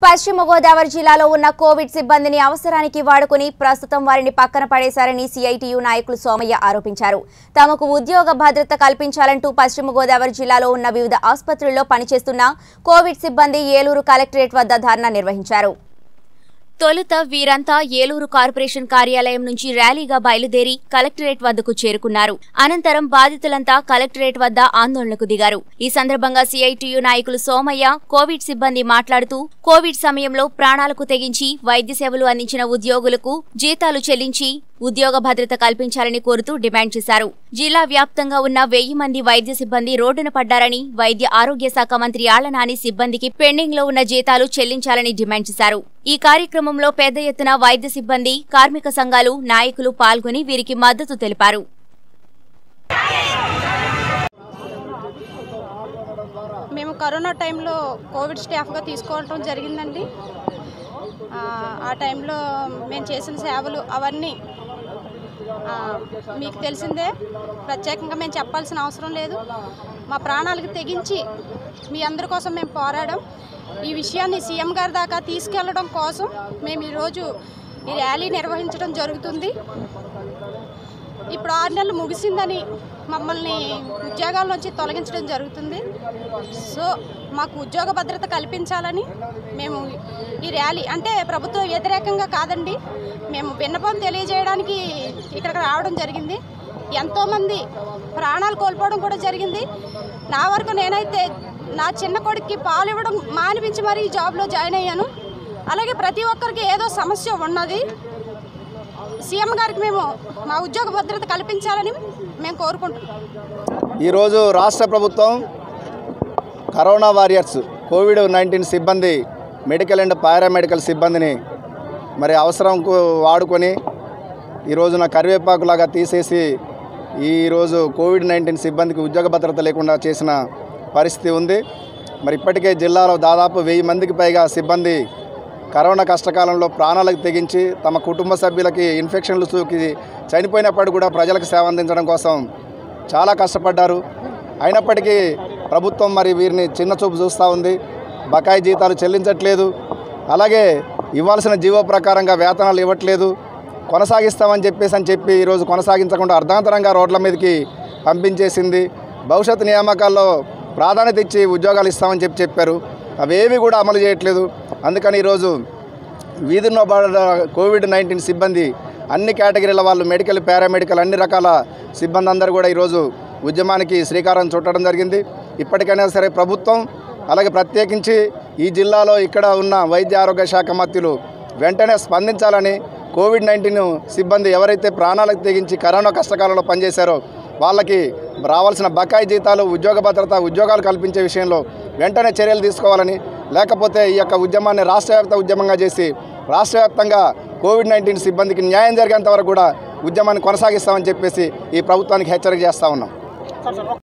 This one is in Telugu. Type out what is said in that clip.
పశ్చిమ గోదావరి జిల్లాలో ఉన్న కోవిడ్ సిబ్బందిని అవసరానికి వాడుకుని ప్రస్తుతం వారిని పక్కన పడేశారని సిఐటియు నాయకులు సోమయ్య ఆరోపించారు తమకు ఉద్యోగ భద్రత కల్పించాలంటూ పశ్చిమ గోదావరి జిల్లాలో ఉన్న వివిధ ఆసుపత్రుల్లో పనిచేస్తున్న కోవిడ్ సిబ్బంది ఏలూరు కలెక్టరేట్ వద్ద ధర్నా నిర్వహించారు తొలుత వీరంతా ఏలూరు కార్పొరేషన్ కార్యాలయం నుంచి ర్యాలీగా బయలుదేరి కలెక్టరేట్ వద్దకు చేరుకున్నారు అనంతరం బాధితులంతా కలెక్టరేట్ వద్ద ఆందోళనకు దిగారు ఈ సందర్భంగా సిఐటియు నాయకులు సోమయ్య కోవిడ్ సిబ్బంది మాట్లాడుతూ కోవిడ్ సమయంలో ప్రాణాలకు తెగించి వైద్య సేవలు అందించిన ఉద్యోగులకు జీతాలు చెల్లించి ఉద్యోగ భద్రత కల్పించాలని కోరుతూ డిమాండ్ చేశారు జిల్లా వ్యాప్తంగా ఉన్న వెయ్యి మంది వైద్య సిబ్బంది రోడ్డున పడ్డారని వైద్య ఆరోగ్య శాఖ మంత్రి ఆళ్లనాని సిబ్బందికి పెండింగ్ లో ఉన్న జీతాలు చెల్లించాలని డిమాండ్ చేశారు ఈ కార్యక్రమంలో పెద్ద ఎత్తున వైద్య సిబ్బంది కార్మిక సంఘాలు నాయకులు పాల్గొని వీరికి మద్దతు తెలిపారు మేము కరోనా టైంలో కోవిడ్ స్టాఫ్గా తీసుకోవటం జరిగిందండి ఆ, ఆ టైంలో మేము చేసిన సేవలు అవన్నీ ఆ, మీకు తెలిసిందే ప్రత్యేకంగా మేము చెప్పాల్సిన అవసరం లేదు మా ప్రాణాలకు తెగించి మీ అందరి కోసం మేము పోరాడాం ఈ విషయాన్ని సీఎం గారి దాకా తీసుకెళ్లడం కోసం మేము ఈరోజు ఈ ర్యాలీ నిర్వహించడం జరుగుతుంది ఇప్పుడు ఆరు నెలలు ముగిసిందని మమ్మల్ని ఉద్యోగాల నుంచి తొలగించడం జరుగుతుంది సో మాకు ఉద్యోగ భద్రత కల్పించాలని మేము ఈ ర్యాలీ అంటే ప్రభుత్వ వ్యతిరేకంగా కాదండి మేము విన్నపం తెలియజేయడానికి ఇక్కడికి రావడం జరిగింది ఎంతోమంది ప్రాణాలు కోల్పోవడం కూడా జరిగింది నా వరకు నేనైతే నా చిన్న కొడుక్కి పాలు ఇవ్వడం మానిపించి మరీ ఈ జాబ్లో జాయిన్ అయ్యాను అలాగే ప్రతి ఒక్కరికి ఏదో సమస్య ఉన్నది సీఎం గారికి మేము మా ఉద్యోగ భద్రత కల్పించాలని మేము కోరుకుంటున్నాం ఈరోజు రాష్ట్ర ప్రభుత్వం కరోనా వారియర్స్ కోవిడ్ నైన్టీన్ సిబ్బంది మెడికల్ అండ్ పారామెడికల్ సిబ్బందిని మరి అవసరంకు వాడుకొని ఈ రోజున కరివేపాకులాగా తీసేసి ఈరోజు కోవిడ్ నైన్టీన్ సిబ్బందికి ఉద్యోగ భద్రత లేకుండా చేసిన పరిస్థితి ఉంది మరి ఇప్పటికే జిల్లాలో దాదాపు వెయ్యి మందికి పైగా సిబ్బంది కరోనా కష్టకాలంలో ప్రాణాలకు తెగించి తమ కుటుంబ సభ్యులకి ఇన్ఫెక్షన్లు సోకి చనిపోయినప్పుడు కూడా ప్రజలకు సేవ అందించడం కోసం చాలా కష్టపడ్డారు అయినప్పటికీ ప్రభుత్వం మరి వీరిని చిన్న చూపు చూస్తూ ఉంది బకాయి జీతాలు చెల్లించట్లేదు అలాగే ఇవ్వాల్సిన జీవో ప్రకారంగా వేతనాలు ఇవ్వట్లేదు కొనసాగిస్తామని చెప్పేసి అని చెప్పి ఈరోజు కొనసాగించకుండా అర్ధాంతరంగా రోడ్ల మీదకి పంపించేసింది భవిష్యత్ నియామకాల్లో ప్రాధాన్యత ఇచ్చి ఉద్యోగాలు ఇస్తామని చెప్పి చెప్పారు అవేవి కూడా అమలు చేయట్లేదు అందుకని ఈరోజు వీధిలో పడ్డ కోవిడ్ నైన్టీన్ సిబ్బంది అన్ని కేటగిరీల వాళ్ళు మెడికల్ పారామెడికల్ అన్ని రకాల సిబ్బంది అందరూ కూడా ఈరోజు ఉద్యమానికి శ్రీకారం చుట్టడం జరిగింది ఇప్పటికైనా సరే ప్రభుత్వం అలాగే ప్రత్యేకించి ఈ జిల్లాలో ఇక్కడ ఉన్న వైద్య ఆరోగ్య శాఖ మంత్రులు వెంటనే స్పందించాలని కోవిడ్ నైన్టీన్ సిబ్బంది ఎవరైతే ప్రాణాలకు తెగించి కరోనా కష్టకాలంలో పనిచేశారో వాళ్ళకి రావాల్సిన బకాయి జీతాలు ఉద్యోగ భద్రత ఉద్యోగాలు కల్పించే విషయంలో వెంటనే చర్యలు తీసుకోవాలని లేకపోతే ఈ యొక్క ఉద్యమాన్ని రాష్ట్ర వ్యాప్త ఉద్యమంగా చేసి రాష్ట్ర వ్యాప్తంగా కోవిడ్ నైన్టీన్ సిబ్బందికి న్యాయం జరిగేంత వరకు కూడా ఉద్యమాన్ని కొనసాగిస్తామని చెప్పేసి ఈ ప్రభుత్వానికి హెచ్చరిక చేస్తా ఉన్నాం